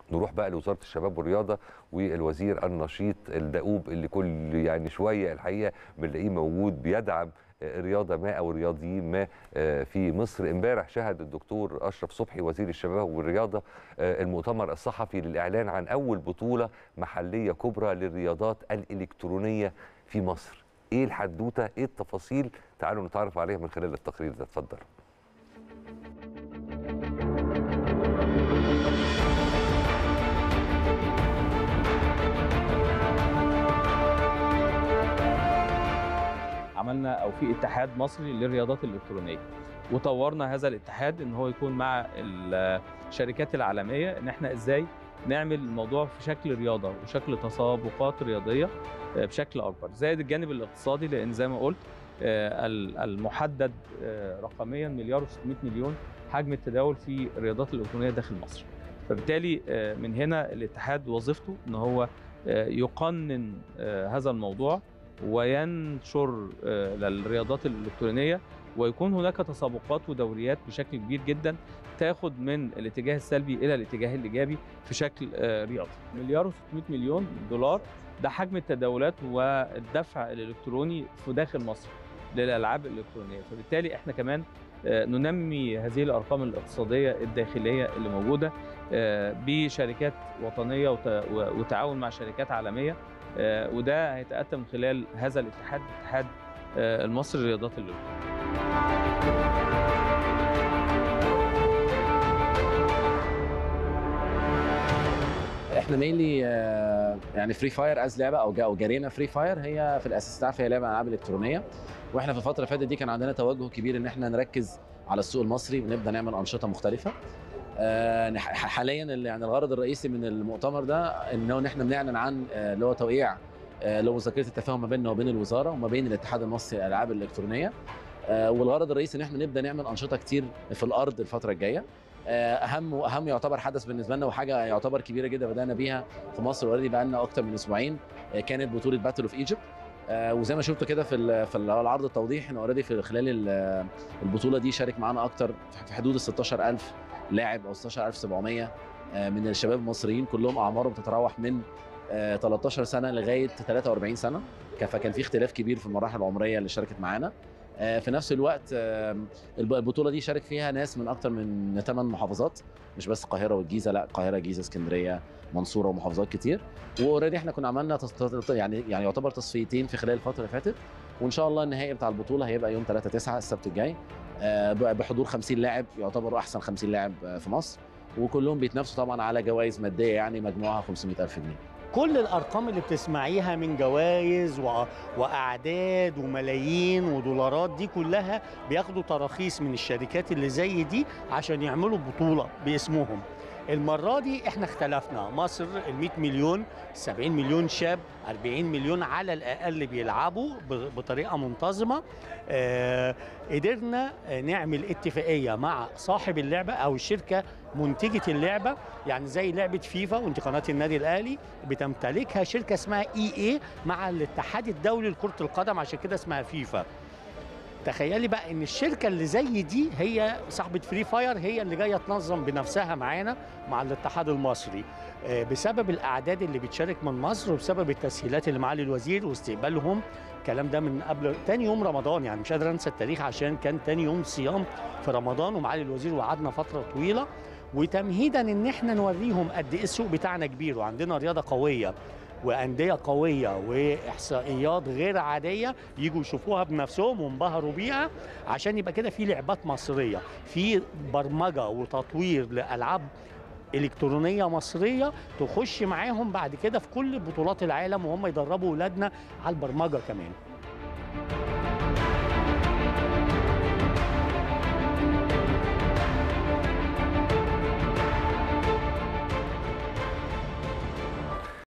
نروح بقى لوزاره الشباب والرياضه والوزير النشيط الدؤوب اللي كل يعني شويه الحقيقه بنلاقيه موجود بيدعم رياضه ما او رياضيين ما في مصر امبارح شهد الدكتور اشرف صبحي وزير الشباب والرياضه المؤتمر الصحفي للاعلان عن اول بطوله محليه كبرى للرياضات الالكترونيه في مصر ايه الحدوته ايه التفاصيل تعالوا نتعرف عليها من خلال التقرير ده اتفضل عملنا او في اتحاد مصري للرياضات الالكترونيه وطورنا هذا الاتحاد ان هو يكون مع الشركات العالميه ان احنا ازاي نعمل الموضوع في شكل رياضه وشكل تسابقات رياضيه بشكل اكبر زائد الجانب الاقتصادي لان زي ما قلت المحدد رقميا مليار و600 مليون حجم التداول في الرياضات الالكترونيه داخل مصر فبالتالي من هنا الاتحاد وظيفته ان هو يقنن هذا الموضوع وينشر للرياضات الالكترونيه ويكون هناك تسابقات ودوريات بشكل كبير جدا تاخد من الاتجاه السلبي الى الاتجاه الايجابي في شكل رياضي مليار و600 مليون دولار ده حجم التداولات والدفع الالكتروني في داخل مصر للالعاب الالكترونيه فبالتالي احنا كمان ننمي هذه الارقام الاقتصاديه الداخليه اللي موجوده بشركات وطنيه وتعاون مع شركات عالميه وده هيتاتى من خلال هذا الاتحاد الاتحاد المصري للرياضات الالكترونيه احنا مينلي يعني فري فاير از لعبه او او جرينا فري فاير هي في الاساس تعرف هي لعبه العاب الكترونيه واحنا في الفتره اللي فاتت دي كان عندنا توجه كبير ان احنا نركز على السوق المصري ونبدا نعمل انشطه مختلفه حاليا يعني الغرض الرئيسي من المؤتمر ده ان احنا بنعلن عن اللي هو توقيع اللي هو مذكره التفاهم ما بيننا وبين الوزاره وما بين الاتحاد المصري للالعاب الالكترونيه والغرض الرئيسي ان احنا نبدا نعمل انشطه كتير في الارض الفتره الجايه اهم واهم يعتبر حدث بالنسبه لنا وحاجه يعتبر كبيره جدا بدانا بيها في مصر اوريدي بقى لنا اكتر من اسبوعين كانت بطوله باتل اوف ايجيبت وزي ما شفتوا كده في في العرض التوضيح ان اوريدي في خلال البطوله دي شارك معانا اكتر في حدود ال 16000 لاعب او 16700 من الشباب المصريين كلهم اعمارهم تتراوح من 13 سنه لغايه 43 سنه فكان في اختلاف كبير في المراحل العمريه اللي شاركت معانا في نفس الوقت البطوله دي شارك فيها ناس من اكتر من 8 محافظات مش بس القاهره والجيزه لا القاهره جيزه اسكندريه منصوره ومحافظات كتير واوريدي احنا كنا عملنا يعني يعني يعتبر تصفيتين في خلال الفتره اللي فاتت وان شاء الله النهائي بتاع البطوله هيبقى يوم 3 9 السبت الجاي بحضور 50 لاعب يعتبروا احسن 50 لاعب في مصر وكلهم بيتنافسوا طبعا على جوائز ماديه يعني مجموعها 500000 جنيه كل الارقام اللي بتسمعيها من جوائز و... واعداد وملايين ودولارات دي كلها بياخدوا تراخيص من الشركات اللي زي دي عشان يعملوا بطوله باسمهم المرة دي احنا اختلفنا مصر ال 100 مليون 70 مليون شاب 40 مليون على الأقل بيلعبوا بطريقة منتظمة آه قدرنا نعمل اتفاقية مع صاحب اللعبة أو الشركة منتجة اللعبة يعني زي لعبة فيفا وانت قناة النادي الأهلي بتمتلكها شركة اسمها اي اي مع الاتحاد الدولي لكرة القدم عشان كده اسمها فيفا تخيلي بقى ان الشركه اللي زي دي هي صاحبه فري فاير هي اللي جايه تنظم بنفسها معانا مع الاتحاد المصري بسبب الاعداد اللي بتشارك من مصر وبسبب التسهيلات اللي معالي الوزير واستقبالهم الكلام ده من قبل تاني يوم رمضان يعني مش قادر انسى التاريخ عشان كان تاني يوم صيام في رمضان ومعالي الوزير وقعدنا فتره طويله وتمهيدا ان احنا نوريهم قد ايه السوق بتاعنا كبير وعندنا رياضه قويه وانديه قويه واحصائيات غير عاديه يجوا يشوفوها بنفسهم وانبهروا بيها عشان يبقى كده في لعبات مصريه في برمجه وتطوير لالعاب الكترونيه مصريه تخش معاهم بعد كده في كل بطولات العالم وهم يدربوا اولادنا على البرمجه كمان